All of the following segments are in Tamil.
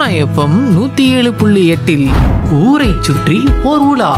சோனா எஃப்எம் நூத்தி ஏழு புள்ளி எட்டில் ஊரை சுற்றி ஓர் உலா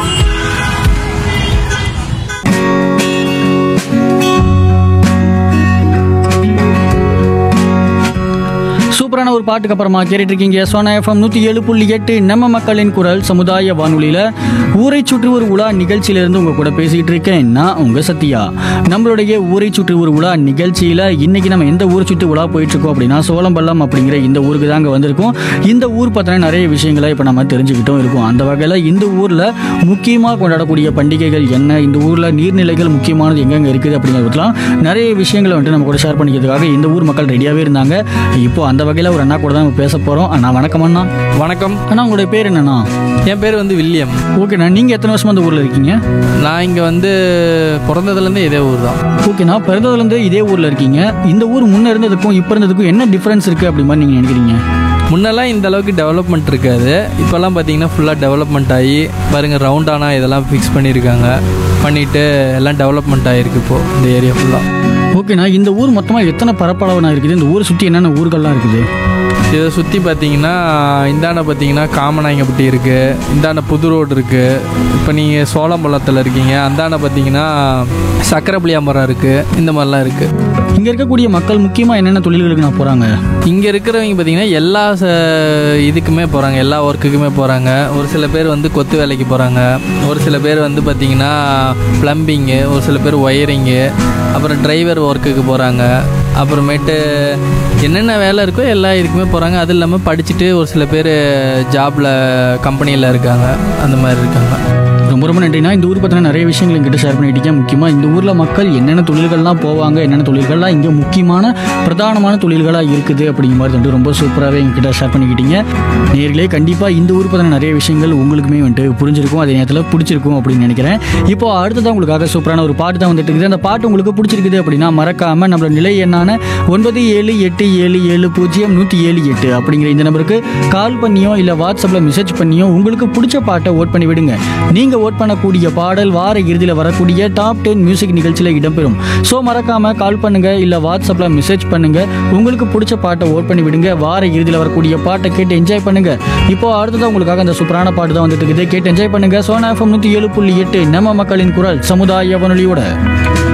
சூப்பரான ஒரு பாட்டுக்கு அப்புறமா கேட்டுட்டு இருக்கீங்க சோனா எஃப்எம் நூற்றி ஏழு புள்ளி எட்டு நம்ம மக்களின் குரல் சமுதாய வானொலியில் ஊரை சுற்றி ஒரு உலா நிகழ்ச்சியிலேருந்து உங்கள் கூட பேசிகிட்டு இருக்கேன் நான் உங்கள் சத்யா நம்மளுடைய ஊரை சுற்றி ஒரு உலா நிகழ்ச்சியில் இன்னைக்கு நம்ம எந்த ஊரை சுற்றி உலா போயிட்டு இருக்கோம் அப்படின்னா சோளம்பள்ளம் அப்படிங்கிற இந்த ஊருக்கு தாங்க வந்திருக்கோம் இந்த ஊர் பற்றின நிறைய விஷயங்களை இப்போ நம்ம தெரிஞ்சுக்கிட்டும் இருக்கோம் அந்த வகையில் இந்த ஊரில் முக்கியமாக கொண்டாடக்கூடிய பண்டிகைகள் என்ன இந்த ஊரில் நீர்நிலைகள் முக்கியமானது எங்கெங்கே இருக்குது அப்படிங்கிறதுலாம் நிறைய விஷயங்களை வந்துட்டு நம்ம கூட ஷேர் பண்ணிக்கிறதுக்காக இந்த ஊர் மக்கள் ரெடியாகவே இருந்தாங்க இப்போ அந்த வகையில் ஒரு அண்ணா கூட தான் நம்ம பேச போகிறோம் அண்ணா வணக்கம் அண்ணா வணக்கம் அண்ணா உங்களுடைய பேர் என்னண்ணா என் பேர் வந்து வில்லியம் ஓகேண்ணா நீங்கள் எத்தனை வருஷமா இந்த ஊரில் இருக்கீங்க நான் இங்கே வந்து பிறந்ததுலேருந்து இதே ஊர் தான் ஓகேண்ணா பிறந்ததுலேருந்து இதே ஊரில் இருக்கீங்க இந்த ஊர் முன்னே இருந்ததுக்கும் இப்போ இருந்ததுக்கும் என்ன டிஃப்ரென்ஸ் இருக்குது அப்படி மாதிரி நீங்கள் நினைக்கிறீங்க முன்னெல்லாம் இந்த அளவுக்கு டெவலப்மெண்ட் இருக்காது இப்போல்லாம் பார்த்தீங்கன்னா ஃபுல்லாக டெவலப்மெண்ட் ஆகி பாருங்க ரவுண்டானா இதெல்லாம் ஃபிக்ஸ் பண்ணியிருக்காங்க பண்ணிட்டு எல்லாம் டெவலப்மெண்ட் ஆகிருக்கு இப்போது இந்த ஏரியா ஃபுல்லாக ஓகேண்ணா இந்த ஊர் மொத்தமாக எத்தனை பரப்பளவுனா இருக்குது இந்த ஊரை சுற்றி என்னென்ன ஊர்கள்லாம் இருக்குது இதை சுற்றி பார்த்தீங்கன்னா இந்தாண்ட பார்த்தீங்கன்னா காமநாயங்கப்பட்டி இருக்குது இந்தாண்ட புது ரோடு இருக்குது இப்போ நீங்கள் சோளம்பள்ளத்தில் இருக்கீங்க அந்தாண்ட பார்த்தீங்கன்னா சக்கரப்புளியாமரம் இருக்குது இந்த மாதிரிலாம் இருக்குது இங்கே இருக்கக்கூடிய மக்கள் முக்கியமாக என்னென்ன தொழில்களுக்கு நான் போகிறாங்க இங்கே இருக்கிறவங்க பார்த்தீங்கன்னா எல்லா ச- இதுக்குமே போகிறாங்க எல்லா ஒர்க்குக்குமே போகிறாங்க ஒரு சில பேர் வந்து கொத்து வேலைக்கு போகிறாங்க ஒரு சில பேர் வந்து பார்த்திங்கன்னா ப்ளம்பிங்கு ஒரு சில பேர் ஒயரிங்கு அப்புறம் டிரைவர் ஒர்க்குக்கு போகிறாங்க அப்புறமேட்டு என்னென்ன வேலை இருக்கோ எல்லா இதுக்குமே போகிறாங்க அது இல்லாமல் படிச்சுட்டு ஒரு சில பேர் ஜாபில் கம்பெனியில் இருக்காங்க அந்த மாதிரி இருக்காங்க ரொம்ப ரொம்ப நன்றிண்ணா இந்த ஊர் பற்றின நிறைய விஷயங்கள் எங்கிட்ட ஷேர் பண்ணிட்டீங்க முக்கியமாக இந்த ஊரில் மக்கள் என்னென்ன தொழில்கள்லாம் போவாங்க என்னென்ன தொழில்கள்லாம் இங்கே முக்கியமான பிரதானமான தொழில்களாக இருக்குது அப்படிங்கிற மாதிரி வந்துட்டு ரொம்ப சூப்பராகவே எங்கிட்ட ஷேர் பண்ணிக்கிட்டீங்க நேர்களே கண்டிப்பாக இந்த ஊர் பற்றின நிறைய விஷயங்கள் உங்களுக்குமே வந்துட்டு புரிஞ்சிருக்கும் அதே நேரத்தில் பிடிச்சிருக்கும் அப்படின்னு நினைக்கிறேன் இப்போ அடுத்ததான் உங்களுக்காக சூப்பரான ஒரு பாட்டு தான் வந்துட்டு இருக்குது அந்த பாட்டு உங்களுக்கு பிடிச்சிருக்குது அப்படின்னா மறக்காமல் நம்மளோட நிலை எண்ணான ஒன்பது ஏழு எட்டு ஏழு ஏழு பூஜ்ஜியம் நூற்றி ஏழு எட்டு அப்படிங்கிற இந்த நம்பருக்கு கால் பண்ணியோ இல்லை வாட்ஸ்அப்பில் மெசேஜ் பண்ணியோ உங்களுக்கு பிடிச்ச பாட்டை ஓட் பண்ணி விடுங்க நீங்கள் ஓட் பண்ணக்கூடிய பாடல் வார இறுதியில் வரக்கூடிய டாப் டென் மியூசிக் நிகழ்ச்சியில் இடம்பெறும் ஸோ மறக்காம கால் பண்ணுங்க இல்லை வாட்ஸ்அப்பில் மெசேஜ் பண்ணுங்க உங்களுக்கு பிடிச்ச பாட்டை ஓட் பண்ணி விடுங்க வார இறுதியில் வரக்கூடிய பாட்டை கேட்டு என்ஜாய் பண்ணுங்க இப்போ அடுத்ததான் உங்களுக்காக அந்த சூப்பரான பாட்டு தான் வந்துட்டு இருக்குது கேட்டு என்ஜாய் பண்ணுங்க சோனா எஃப்எம் நூற்றி ஏழு புள்ளி எட்டு நம்ம மக்களின் குரல் சமுதாய வானொலியோட